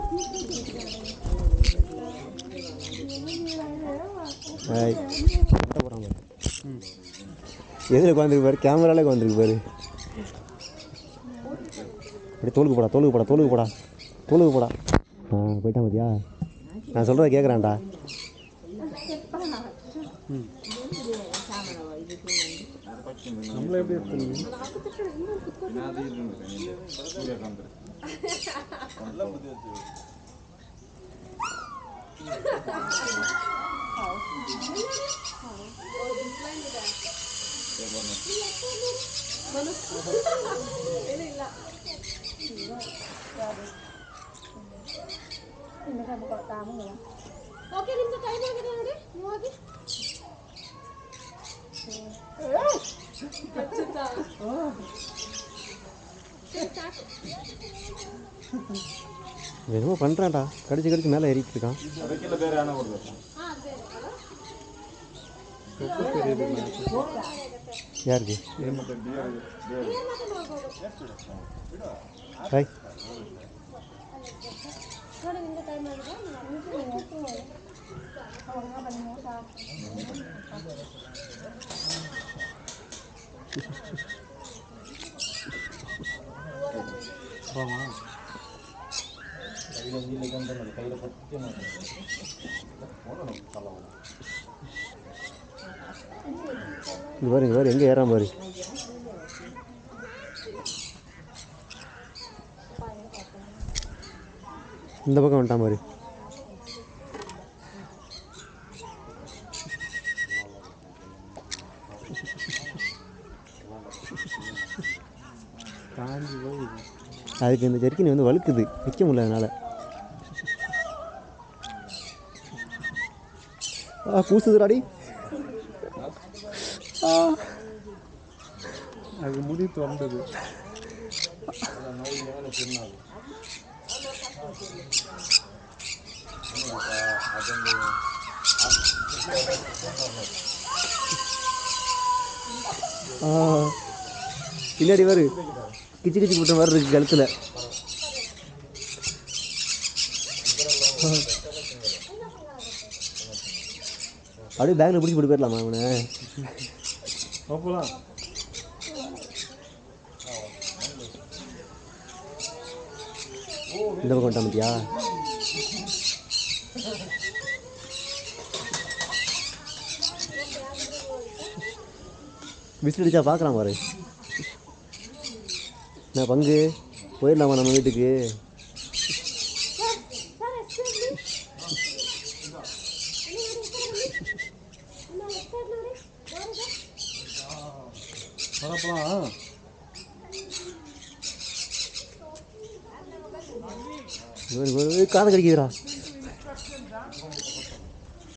hi சண்டை போடுறான் பாரு எதில் உட்காந்துருக்கு பாரு கேமராலே உட்காந்துருக்கு பாரு அப்படி தோலுக்கு போடா தோலுக்கு போடா தோலுக்கு போடா தோலுக்கு போடா ஆ போயிட்டான் பார்த்தியா நான் சொல்கிறத கேட்குறான்டா நம்மள எப்படி எடுத்துருங்க ಓಕೆ ನಿಮ್ದು ಟೈಮ್ ಆಗಿದೆ ನೋಡಿ ನೀವು ಹೋಗಿ என்னமோ பண்ணுறான்டா கடிச்சு கடிச்சு மேலே ஏறிட்டு இருக்கான் யாருக்கு ஹாய் ನೋಡಿ ನಿಮ್ದು ಟೈಮ್ ಆಗಿದೆ போமா இது பாரு இங்க பாரு எங்கே ஏறான் பாரு இந்த பக்கம் வந்துட்டான் பாரு காஞ்சி போய் அதுக்கு இந்த ஜெர்க்கின் வந்து வழுக்குது நிற்க முடியல அதனால் ஆ கூசுதுடாடி அது முடி திறந்தது ஆ பின்னாடி பாரு கிச்சு கிச்சு போட்ட மாதிரி இருக்கு கழுத்தில் அப்படியே பேக்கில் பிடிச்சி போட்டு போயிடலாமா அவனை போகலாம் இந்த பக்கம் வந்துட்டான் பார்த்தியா விசில் அடிச்சா பார்க்குறான் பாரு நான் பங்கு போயிடலாமா நம்ம வீட்டுக்கு ಸರ್ ಎಕ್ಸ್ಕ್ಯೂಸ್ ಮೀ ನಿಮ್ಮ ವೆಬ್ಸೈಟ್ ನೋಡಿ ಯಾರಿದೆ வரப்பலாம் இவரு- இவரு- இவரு காதை கடிக்குதுடா